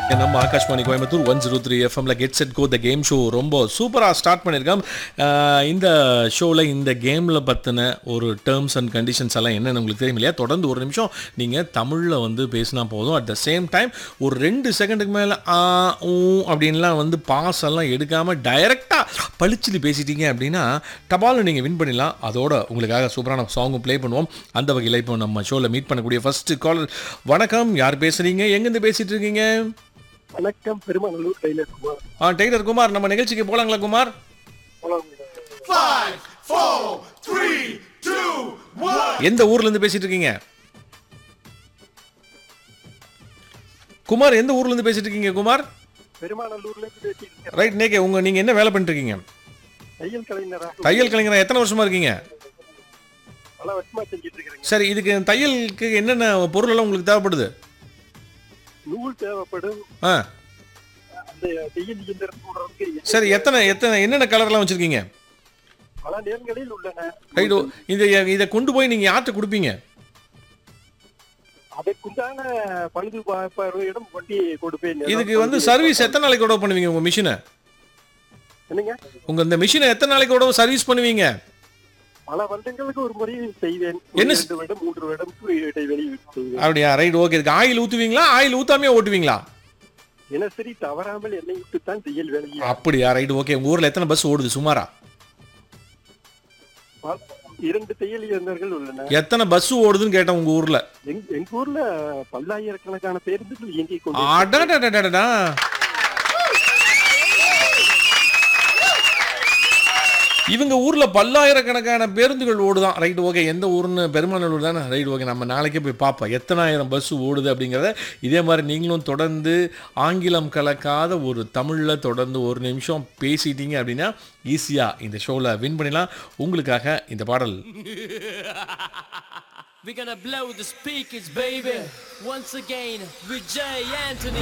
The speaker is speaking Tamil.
நம்ம Akashvani Coimbatore one zero three எஃப்எம்ல get set go the game show ரொம்ப சூப்பராக ஸ்டார்ட் பண்ணியிருக்கோம் அஹ் இந்த ஷோவில் இந்த கேமில் பற்றின ஒரு டேர்ம்ஸ் அண்ட் கண்டிஷன்ஸ் எல்லாம் என்னென்னு உங்களுக்கு தெரியும் இல்லையா தொடர்ந்து ஒரு நிமிஷம் நீங்கள் தமிழில் வந்து பேசினா போதும் அட் த சேம் டைம் ஒரு ரெண்டு செகண்டுக்கு மேலே ஆ ஊ அப்படின்லாம் வந்து பாஸ் எல்லாம் எடுக்காமல் டைரெக்டாக பளிச்சுட்டு பேசிட்டீங்க அப்படின்னா டபாலில் நீங்கள் வின் பண்ணிடலாம் அதோட உங்களுக்காக சூப்பரான சாங்கும் ப்ளே பண்ணுவோம் அந்த வகையில் இப்போ நம்ம ஷோவில் மீட் பண்ணக்கூடிய ஃபர்ஸ்ட் காலர் வணக்கம் யார் பேசுகிறீங்க எங்கேருந்து பேசிகிட்டு இருக்கீங்க வணக்கம் பெருமாநல்லூர் டெய்லர் குமார் ஆ டெய்லர் குமார் நம்ம நிகழ்ச்சிக்கு போலாங்களா குமார் போலாம். எந்த ஊர்ல இருந்து பேசிட்டு இருக்கீங்க குமார் எந்த ஊர்ல இருந்து பேசிட்டு இருக்கீங்க குமார் பெருமாநல்லூர்ல இருந்து பேசியிருக்கேன் ரைட் நேக்கே உங்க நீங்க என்ன வேலை பண்ணிட்டு இருக்கீங்க தையல் கலைஞராக தையல் கலைஞரா எத்தனை வருஷமா இருக்கீங்க பல வருஷமா செஞ்சுட்டு இருக்கிறேங்க சரி இதுக்கு தையலுக்கு என்னென்ன பொருள் எல்லாம் உங்களுக்கு தேவைப்படுது நூல் தேவைப்படும் ஆ அந்த தையல் இயந்திரம் போடுறதுக்கு சரி எத்தனை எத்தனை என்னென்ன கலர்லாம் வச்சிருக்கீங்க பல நேரங்களில் உள்ளன ரைட் இதை இதை கொண்டு போய் நீங்க யார்கிட்ட கொடுப்பீங்க அதற்குண்டான பழுது பார்வையிடம் வண்டி கொடுப்பேன் இதுக்கு வந்து சர்வீஸ் எத்தனை நாளைக்கு கூட பண்ணுவீங்க உங்க மிஷினை என்னங்க உங்க இந்த மிஷினை எத்தனை நாளைக்கு கூட சர்வீஸ் பண்ணுவீங்க பல வருடங்களுக்கு ஒரு முறை செய்வேன் என்ன ஒரு இரண்டு வருடம் மூன்று வருடம் இடைவெளி செய்வேன் அப்படியா ரைட் ஓகே இதுக்கு ஆயில் ஊத்துவீங்களா ஆயில் ஊத்தாமே ஓட்டுவீங்களா தினசரி தவறாமல் என்னை விட்டுத்தான் தையல் வேலையை அப்படியா ரைட் ஓகே உங்க ஊர்ல எத்தனை பஸ் ஓடுது சுமாரா ப- இரண்டு தையல் இயந்திரங்கள் உள்ளன எத்தனை பஸ் ஓடுதுன்னு கேட்டேன் உங்க ஊர்ல எங்க எங்க ஊர்ல பல்லாயிரக்கணக்கான பேருந்துகள் இயங்கிக் கொண்டு அடடடடடடா. இவங்க ஊர்ல பல்லாயிரக்கணக்கான பேருந்துகள் ஓடுதான் ரைட் ஓகே எந்த ஊர்னு பெருமாநல்லூர் தானே ரைட் ஓகே நம்ம நாளைக்கே போய் பார்ப்போம் எத்தனாயிரம் பஸ் ஓடுது அப்படிங்கிறத இதே மாதிரி நீங்களும் தொடர்ந்து ஆங்கிலம் கலக்காத ஒரு தமிழில் தொடர்ந்து ஒரு நிமிஷம் பேசிட்டீங்க அப்படின்னா ஈஸியாக இந்த ஷோவில் வின் பண்ணிடலாம் உங்களுக்காக இந்த பாடல் We're gonna blow the speakers, baby. Once again, with Jay Anthony.